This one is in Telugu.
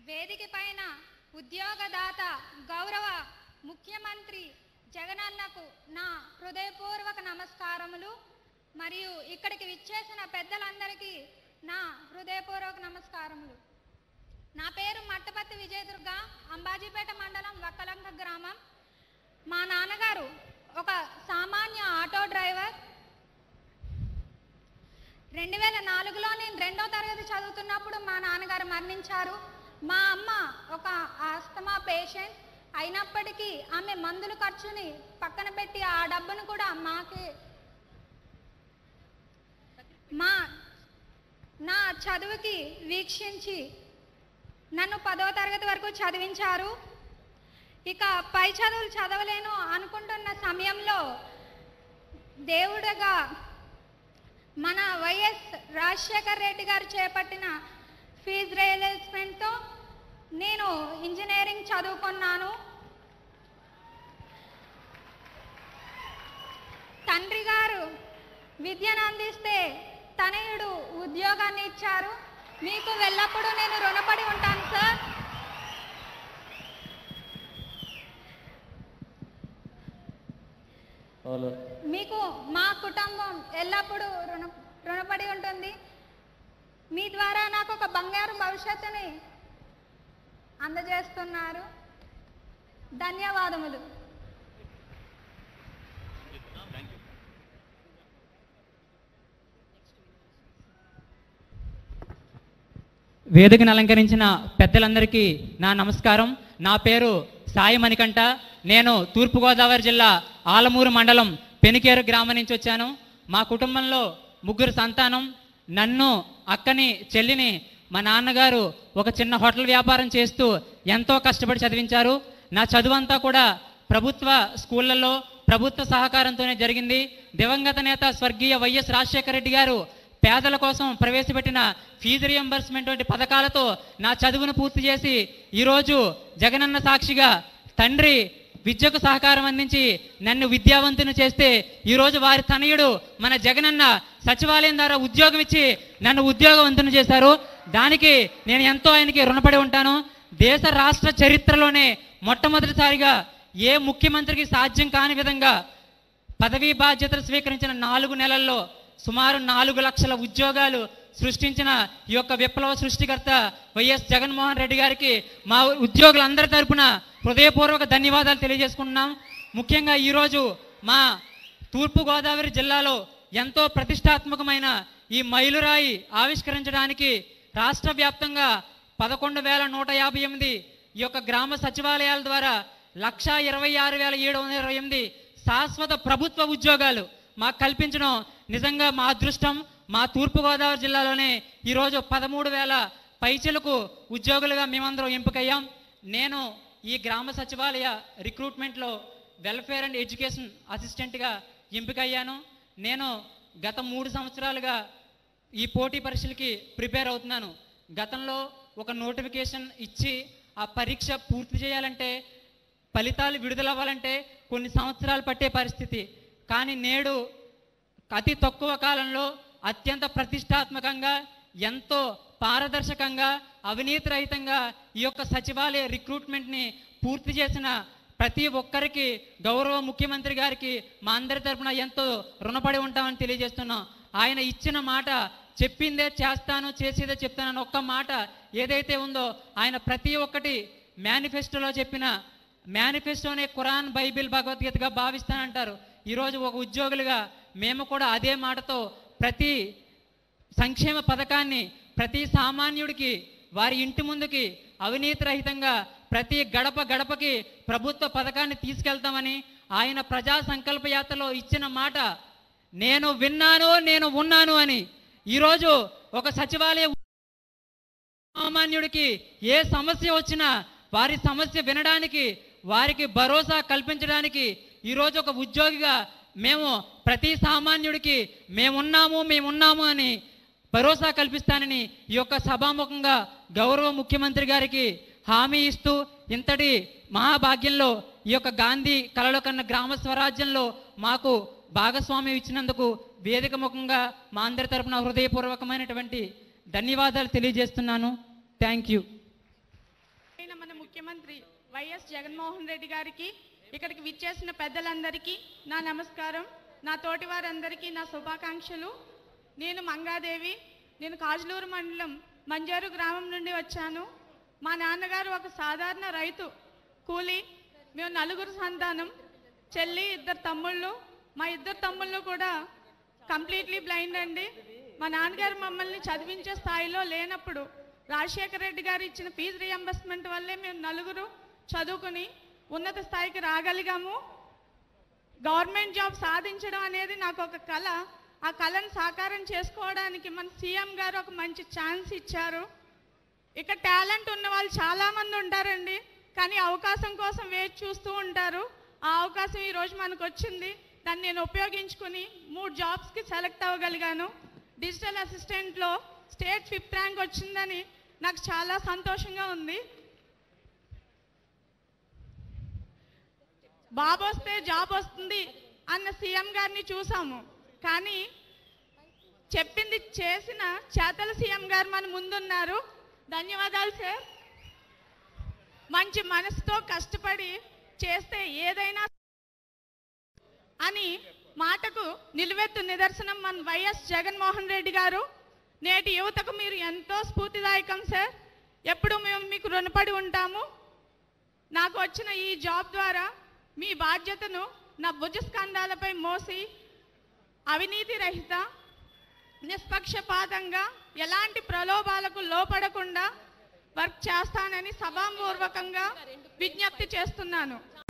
వేదిక పైన ఉద్యోగదాత గౌరవ ముఖ్యమంత్రి జగనన్నకు నా హృదయపూర్వక నమస్కారములు మరియు ఇక్కడికి విచ్చేసిన పెద్దలందరికీ నా హృదయపూర్వక నమస్కారములు నా పేరు మట్టపత్తి విజయదుర్గ అంబాజీపేట మండలం వక్కలంక గ్రామం మా నాన్నగారు ఒక సామాన్య ఆటో డ్రైవర్ రెండు వేల నాలుగులో నేను రెండో తరగతి చదువుతున్నప్పుడు మా నాన్నగారు మరణించారు మా అమ్మ ఒక ఆస్తమా పేషెంట్ అయినప్పటికీ ఆమె మందుల ఖర్చుని పక్కన పెట్టి ఆ డబ్బును కూడా మాకే మా నా చదువుకి వీక్షించి నన్ను పదో తరగతి వరకు చదివించారు ఇక పై చదువులు చదవలేను అనుకుంటున్న సమయంలో దేవుడగా మన వైఎస్ రాజశేఖర్ రెడ్డి గారు చేపట్టిన ఫీజు రియలైజ్మెంట్తో నేను ఇంజనీరింగ్ చదువుకున్నాను తండ్రి గారు విద్యను అందిస్తే తనయుడు ఉద్యోగాన్ని ఇచ్చారు మీకు వెళ్ళప్పుడు నేను రుణపడి ఉంటాను సార్ హలో మీకు మా కుటుంబం ఎల్లప్పుడూ రుణ రుణపడి ఉంటుంది మీ ద్వారా నాకు ఒక బంగారు భవిష్యత్తుని అందజేస్తున్నారు ధన్యవాదములు వేదికను అలంకరించిన పెద్దలందరికీ నా నమస్కారం నా పేరు సాయి మణికంఠ నేను తూర్పుగోదావరి జిల్లా ఆలమూరు మండలం పెనికేరు గ్రామం నుంచి వచ్చాను మా కుటుంబంలో ముగ్గురు సంతానం నన్ను అక్కని చెల్లిని మా నాన్నగారు ఒక చిన్న హోటల్ వ్యాపారం చేస్తూ ఎంతో కష్టపడి చదివించారు నా చదువంతా కూడా ప్రభుత్వ స్కూళ్ళల్లో ప్రభుత్వ సహకారంతోనే జరిగింది దివంగత నేత స్వర్గీయ వైఎస్ రాజశేఖర రెడ్డి గారు పేదల కోసం ప్రవేశపెట్టిన ఫీజు రియంబర్స్మెంట్ వంటి పథకాలతో నా చదువును పూర్తి చేసి ఈరోజు జగనన్న సాక్షిగా తండ్రి విద్యకు సహకారం అందించి నన్ను విద్యావంతుని చేస్తే ఈరోజు వారి తనయుడు మన జగనన్న సచివాలయం ద్వారా ఉద్యోగం ఇచ్చి నన్ను ఉద్యోగవంతుని చేశారు దానికి నేను ఎంతో ఆయనకి రుణపడి ఉంటాను దేశ రాష్ట్ర చరిత్రలోనే మొట్టమొదటిసారిగా ఏ ముఖ్యమంత్రికి సాధ్యం కాని విధంగా పదవీ బాధ్యతలు స్వీకరించిన నాలుగు నెలల్లో సుమారు నాలుగు లక్షల ఉద్యోగాలు సృష్టించిన ఈ యొక్క విప్లవ సృష్టికర్త వైఎస్ జగన్మోహన్ రెడ్డి గారికి మా ఉద్యోగులందరి తరపున హృదయపూర్వక ధన్యవాదాలు తెలియజేసుకుంటున్నాం ముఖ్యంగా ఈరోజు మా తూర్పుగోదావరి జిల్లాలో ఎంతో ప్రతిష్టాత్మకమైన ఈ మైలురాయి ఆవిష్కరించడానికి రాష్ట్ర వ్యాప్తంగా పదకొండు వేల నూట యాభై ఎనిమిది ఈ యొక్క గ్రామ సచివాలయాల ద్వారా లక్ష ఇరవై ఆరు వేల ఏడు వందల ఇరవై ఎనిమిది శాశ్వత ప్రభుత్వ ఉద్యోగాలు మాకు కల్పించడం నిజంగా మా అదృష్టం మా తూర్పుగోదావరి జిల్లాలోనే ఈరోజు పదమూడు వేల పైచలకు ఉద్యోగులుగా మేమందరం ఎంపికయ్యాం నేను ఈ గ్రామ సచివాలయ రిక్రూట్మెంట్లో వెల్ఫేర్ అండ్ ఎడ్యుకేషన్ అసిస్టెంట్గా ఎంపికయ్యాను నేను గత మూడు సంవత్సరాలుగా ఈ పోటీ పరీక్షలకి ప్రిపేర్ అవుతున్నాను గతంలో ఒక నోటిఫికేషన్ ఇచ్చి ఆ పరీక్ష పూర్తి చేయాలంటే ఫలితాలు విడుదలవ్వాలంటే కొన్ని సంవత్సరాలు పట్టే పరిస్థితి కానీ నేడు అతి తక్కువ కాలంలో అత్యంత ప్రతిష్టాత్మకంగా ఎంతో పారదర్శకంగా అవినీతి రహితంగా ఈ యొక్క సచివాలయ రిక్రూట్మెంట్ని పూర్తి చేసిన ప్రతి ఒక్కరికి గౌరవ ముఖ్యమంత్రి గారికి మా అందరి తరపున ఎంతో రుణపడి ఉంటామని తెలియజేస్తున్నాం ఆయన ఇచ్చిన మాట చెప్పిందే చేస్తాను చేసేదే చెప్తానని ఒక్క మాట ఏదైతే ఉందో ఆయన ప్రతి ఒక్కటి మేనిఫెస్టోలో చెప్పిన మేనిఫెస్టోనే ఖురాన్ బైబిల్ భగవద్గీతగా భావిస్తానంటారు ఈరోజు ఒక ఉద్యోగులుగా మేము కూడా అదే మాటతో ప్రతి సంక్షేమ పథకాన్ని ప్రతి సామాన్యుడికి వారి ఇంటి ముందుకి అవినీతి రహితంగా ప్రతి గడప గడపకి ప్రభుత్వ పథకాన్ని తీసుకెళ్తామని ఆయన ప్రజా సంకల్ప యాత్రలో ఇచ్చిన మాట నేను విన్నాను నేను ఉన్నాను అని ఈరోజు ఒక సచివాలయ సామాన్యుడికి ఏ సమస్య వచ్చినా వారి సమస్య వినడానికి వారికి భరోసా కల్పించడానికి ఈరోజు ఒక ఉద్యోగిగా మేము ప్రతి సామాన్యుడికి మేమున్నాము మేమున్నాము అని భరోసా కల్పిస్తానని ఈ యొక్క సభాముఖంగా గౌరవ ముఖ్యమంత్రి గారికి హామీ ఇస్తూ ఇంతటి మహాభాగ్యంలో ఈ యొక్క గాంధీ కలలో కన్న గ్రామ స్వరాజ్యంలో మాకు భాగస్వామ్యం ఇచ్చినందుకు వేదిక ముఖంగా మా అందరి తరపున హృదయపూర్వకమైనటువంటి ధన్యవాదాలు తెలియజేస్తున్నాను థ్యాంక్ యూ వైఎస్ జగన్మోహన్ రెడ్డి గారికి ఇక్కడికి విచ్చేసిన పెద్దలందరికీ నా నమస్కారం నా తోటి వారందరికీ నా శుభాకాంక్షలు నేను మంగాదేవి నేను కాజులూరు మండలం మంజారు గ్రామం నుండి వచ్చాను మా నాన్నగారు ఒక సాధారణ రైతు కూలి మేము నలుగురు సంతానం చెల్లి ఇద్దరు తమ్ముళ్ళు మా ఇద్దరు తమ్ముళ్ళు కూడా కంప్లీట్లీ బ్లైండ్ అండి మా నాన్నగారు మమ్మల్ని చదివించే స్థాయిలో లేనప్పుడు రాజశేఖర రెడ్డి గారు ఇచ్చిన ఫీజు రియంబర్స్మెంట్ వల్లే మేము నలుగురు చదువుకుని ఉన్నత స్థాయికి రాగలిగాము గవర్నమెంట్ జాబ్ సాధించడం అనేది నాకు ఒక కళ ఆ కళను సాకారం చేసుకోవడానికి మన సీఎం గారు ఒక మంచి ఛాన్స్ ఇచ్చారు ఇక్కడ టాలెంట్ ఉన్న వాళ్ళు చాలా మంది ఉంటారండి కానీ అవకాశం కోసం వేచి చూస్తూ ఉంటారు ఆ అవకాశం ఈ రోజు మనకు వచ్చింది దాన్ని నేను ఉపయోగించుకుని మూడు జాబ్స్కి సెలెక్ట్ అవ్వగలిగాను డిజిటల్ అసిస్టెంట్లో స్టేట్ ఫిఫ్త్ ర్యాంక్ వచ్చిందని నాకు చాలా సంతోషంగా ఉంది బాబు వస్తే జాబ్ వస్తుంది అన్న సీఎం గారిని చూసాము కానీ చెప్పింది చేసిన చేతల సీఎం గారు మన ముందున్నారు ధన్యవాదాలు సార్ మంచి మనసుతో కష్టపడి చేస్తే ఏదైనా అని మాటకు నిలువెత్తు నిదర్శనం మన వైఎస్ జగన్మోహన్ రెడ్డి గారు నేటి యువతకు మీరు ఎంతో స్ఫూర్తిదాయకం సార్ ఎప్పుడు మేము మీకు రుణపడి ఉంటాము నాకు వచ్చిన ఈ జాబ్ ద్వారా మీ బాధ్యతను నా భుజస్కంధాలపై మోసి అవినీతి రహిత నిష్పక్షపాతంగా ఎలాంటి ప్రలోభాలకు లోపడకుండా వర్క్ చేస్తానని సభాపూర్వకంగా విజ్ఞప్తి చేస్తున్నాను